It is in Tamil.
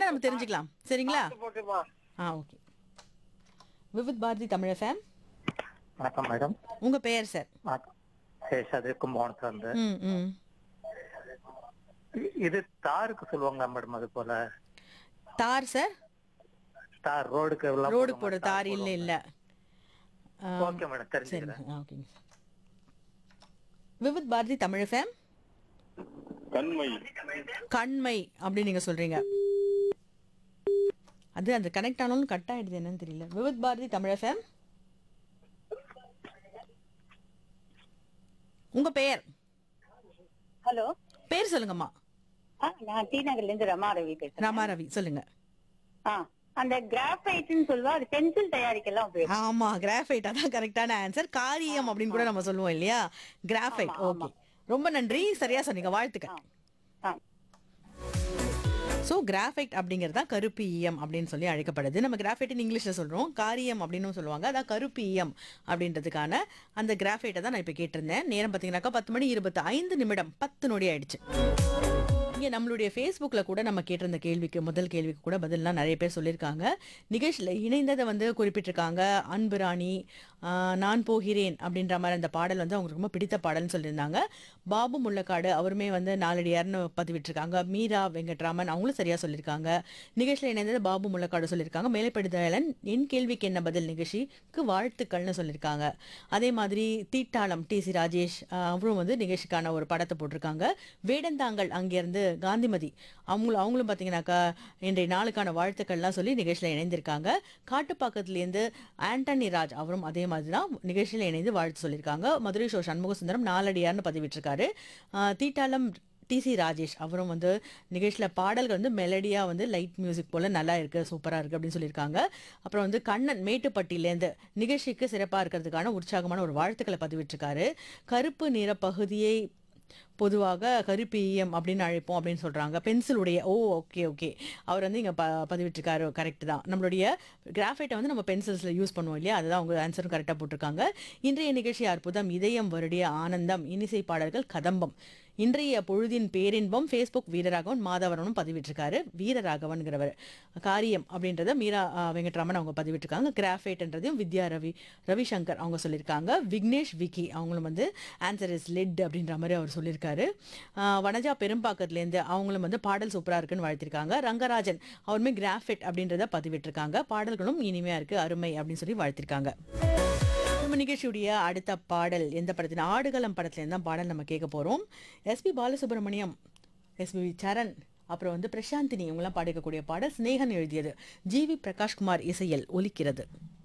வேணா நம்ம தெரிஞ்சுக்கலாம் சரிங்களா போட்டுமா ஆ ஓகே விவித் பாரதி தமிழ் ஃபேம் வணக்கம் மேடம் உங்க பெயர் சார் வணக்கம் சேஷாது கும்பகோணத்துல இருந்து ம் ம் இ- இது தாருக்கு சொல்லுவாங்க மேடம் அது போல தார் சார் தார் ரோடுக்கு எல்லாம் ரோடு போடுவாங்க, போட தார் இல்ல இல்ல ஆ, ஓகே மேடம் சரிங்க தெரிஞ்சுக்கிறேன் ஆ, ஓகேங்க சார் விவித் பாரதி தமிழ் ஃபேம் கண்மை கண்மை அப்படின்னு நீங்க சொல்றீங்க அது அந்த கனெக்ட் ஆனாலும் கட் ஆயிடுது என்னன்னு தெரியல விவித் பாரதி தமிழ் ஃபேம் உங்க பெயர் ஹலோ பேர் சொல்லுங்கம்மா ஆ நான் டி நகர்ல இருந்து ரமா ரவி பேசுறேன் ராமா ரவி சொல்லுங்க ஆ அந்த கிராஃபைட்னு சொல்லுவா அது பென்சில் தயாரிக்கலாம் உபயோகம் ஆமா கிராஃபைட் அதான் கரெக்டான ஆன்சர் காரியம் அப்படின்னு கூட நம்ம சொல்லுவோம் இல்லையா கிராஃபைட் ஓகே ரொம்ப நன்றி சரியா சொன்னீங்க வாழ்த்துக்கள் ஆ ஸோ கிராஃபைட் அப்படிங்கிறது தான் கருப்பு ஈயம் அப்படின்னு சொல்லி அழைக்கப்படுது நம்ம கிராஃபைட்னு இங்கிலீஷில் சொல்கிறோம் காரியம் அப்படின்னு சொல்லுவாங்க அதான் கருப்பு ஈயம் அப்படின்றதுக்கான அந்த கிராஃபைட்டை தான் நான் இப்போ கேட்டிருந்தேன் நேரம் பார்த்தீங்கன்னாக்கா பத்து மணி இருபத்தி ஐந்து நிமிடம் பத்து நொடி ஆயிடுச்சு இங்கே நம்மளுடைய ஃபேஸ்புக்கில் கூட நம்ம கேட்டிருந்த கேள்விக்கு முதல் கேள்விக்கு கூட பதில்லாம் நிறைய பேர் சொல்லியிருக்காங்க நிகழ்ச்சியில் இணைந்ததை வந்து குறிப்பிட்டிருக்காங்க அன்பு ராணி ஆஹ், நான் போகிறேன் அப்படின்ற மாதிரி அந்த பாடல் வந்து அவங்களுக்கு ரொம்ப பிடித்த பாடல்னு சொல்லியிருந்தாங்க பாபு முள்ளக்காடு அவருமே வந்து நாலடியார்னு பதிவிட்டிருக்காங்க மீரா வெங்கட்ராமன் அவங்களும் சரியாக சொல்லியிருக்காங்க நிகழ்ச்சியில் இணைந்தது பாபு முள்ளக்காடு சொல்லியிருக்காங்க மேலைப்படுதலன் என் கேள்விக்கு என்ன பதில் நிகழ்ச்சிக்கு வாழ்த்துக்கள்னு சொல்லியிருக்காங்க அதே மாதிரி தீட்டாளம் டி சி ராஜேஷ் ஆஹ், அவரும் வந்து நிகழ்ச்சிக்கான ஒரு படத்தை போட்டிருக்காங்க வேடந்தாங்கல் அங்கேருந்து காந்திமதி அவங்களும் அவங்களும் பார்த்தீங்கன்னாக்கா இன்றைய நாளுக்கான வாழ்த்துக்கள்லாம் சொல்லி நிகழ்ச்சியில் இணைந்திருக்காங்க காட்டுப்பாக்கத்துலேருந்து ஆண்டனி ராஜ் அவரும் அதே மாதிரி தான் நிகழ்ச்சியில் இணைந்து வாழ்த்து சொல்லியிருக்காங்க மதுரை ஷோ சண்முக சுந்தரம் நாலடியார்னு பதிவிட்டிருக்காரு ஆஹ், தீட்டாளம் டிசி ராஜேஷ் அவரும் வந்து நிகழ்ச்சியில் பாடல்கள் வந்து மெலடியாக வந்து லைட் மியூசிக் போல் நல்லா இருக்குது சூப்பராக இருக்குது அப்படின்னு சொல்லியிருக்காங்க அப்புறம் வந்து கண்ணன் மேட்டுப்பட்டியிலேருந்து நிகழ்ச்சிக்கு சிறப்பாக இருக்கிறதுக்கான உற்சாகமான ஒரு வாழ்த்துக்களை பதிவிட்டிருக்காரு கருப்பு நிற பகுதியை பொதுவாக கருப்பீயம் அப்படின்னு அழைப்போம் அப்படின்னு சொல்கிறாங்க பென்சிலுடைய ஓ ஓகே ஓகே அவர் வந்து இங்கே ப பதிவிட்டிருக்காரு கரெக்ட் தான் நம்மளுடைய கிராஃபைட்டை வந்து நம்ம பென்சில்ஸில் யூஸ் பண்ணுவோம் இல்லையா அதுதான் அவங்க ஆன்சரும் கரெக்டாக போட்டிருக்காங்க இன்றைய நிகழ்ச்சி அற்புதம் இதயம் வருடிய ஆனந்தம் இனிசை பாடல்கள் கதம்பம் இன்றைய பொழுதின் பேரின்பம் ஃபேஸ்புக் வீரராகவன் மாதவரனும் பதிவிட்டிருக்காரு வீரராகவன்கிறவர் காரியம் அப்படின்றத மீரா ஆ, வெங்கட்ராமன் அவங்க பதிவிட்டிருக்காங்க கிராஃபைட்ன்றதையும் வித்யா ரவி ரவிசங்கர் அவங்க சொல்லியிருக்காங்க விக்னேஷ் விக்கி அவங்களும் வந்து ஆன்சர் இஸ் லெட் அப்படின்ற மாதிரி அவர் சொல்லியிருக்காரு ஆ, வனஜா பெரும்பாக்கத்துலேருந்து அவங்களும் வந்து பாடல் சூப்பராக இருக்குன்னு வாழ்த்திருக்காங்க ரங்கராஜன் அவருமே கிராஃபைட் அப்படின்றத பதிவிட்டிருக்காங்க பாடல்களும் இனிமையாக இருக்குது அருமை அப்படின்னு சொல்லி வாழ்த்திருக்காங்க நம்ம நிகழ்ச்சியுடைய அடுத்த பாடல் எந்த படத்தின் ஆடுகளம் படத்துலேருந்து தான் பாடல் நம்ம கேட்க போகிறோம் எஸ்பி பாலசுப்ரமணியம் எஸ்பி சரண் அப்புறம் வந்து பிரசாந்தினி இவங்கெல்லாம் பாடிக்கக்கூடிய பாடல் சிநேகன் எழுதியது ஜிவி பிரகாஷ்குமார் இசையில் ஒலிக்கிறது